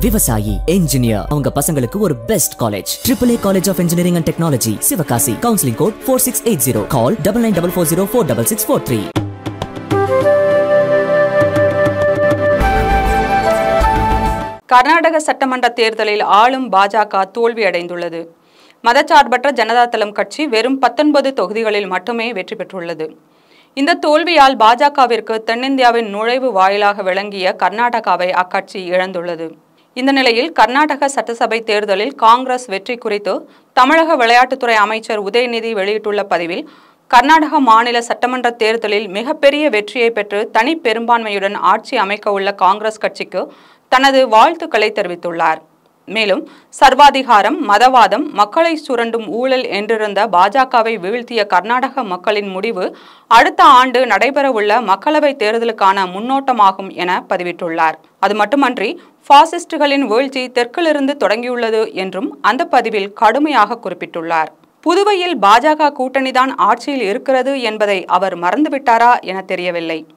விவசாயி என்ஜினியர் அவங்க பசங்களுக்கு ஒரு best college triple A college of engineering and technology Sivakasi counselling code four six eight zero call double nine double four zero four double six four three Karnataka சட்டமன்ற தேர்தலில் ஆளும் பாஜக தோல்வியடைந்துள்ளது மதச்சார்பற்ற ஜனதாதளம் கட்சி வெறும் பத்தொன்பது தொகுதிகளில் மட்டுமே வெற்றி பெற்றுள்ளது இந்த தோல்வியால் பாஜகவிற்கு தென்னிந்தியாவின் நுழைவு வாயிலாக விளங்கிய கர்நாடகாவை அக்கட்சி இழந்துள்ளது இந்த நிலையில் கர்நாடக சட்டசபை தேர்தலில் காங்கிரஸ் வெற்றி குறித்து தமிழக விளையாட்டுத்துறை அமைச்சர் உதயநிதி வெளியிட்டுள்ள பதிவில் கர்நாடக மாநில சட்டமன்ற தேர்தலில் மிகப்பெரிய வெற்றியை பெற்று தனி பெரும்பான்மையுடன் ஆட்சி அமைக்க உள்ள காங்கிரஸ் கட்சிக்கு தனது வாழ்த்துக்களை தெரிவித்துள்ளார் மேலும் சர்வாதிகாரம் மதவாதம் மக்களை சுரண்டும் ஊழல் என்றிருந்த பாஜகவை வீழ்த்திய கர்நாடக மக்களின் முடிவு அடுத்த ஆண்டு நடைபெறவுள்ள மக்களவைத் தேர்தலுக்கான முன்னோட்டமாகும் என பதிவிட்டுள்ளார் அது மட்டுமன்றி பாசிஸ்டுகளின் வீழ்ச்சி தெற்கிலிருந்து தொடங்கியுள்ளது என்றும் அந்த பதிவில் கடுமையாக குறிப்பிட்டுள்ளார் புதுவையில் பாஜக கூட்டணிதான் ஆட்சியில் இருக்கிறது என்பதை அவர் மறந்துவிட்டாரா என தெரியவில்லை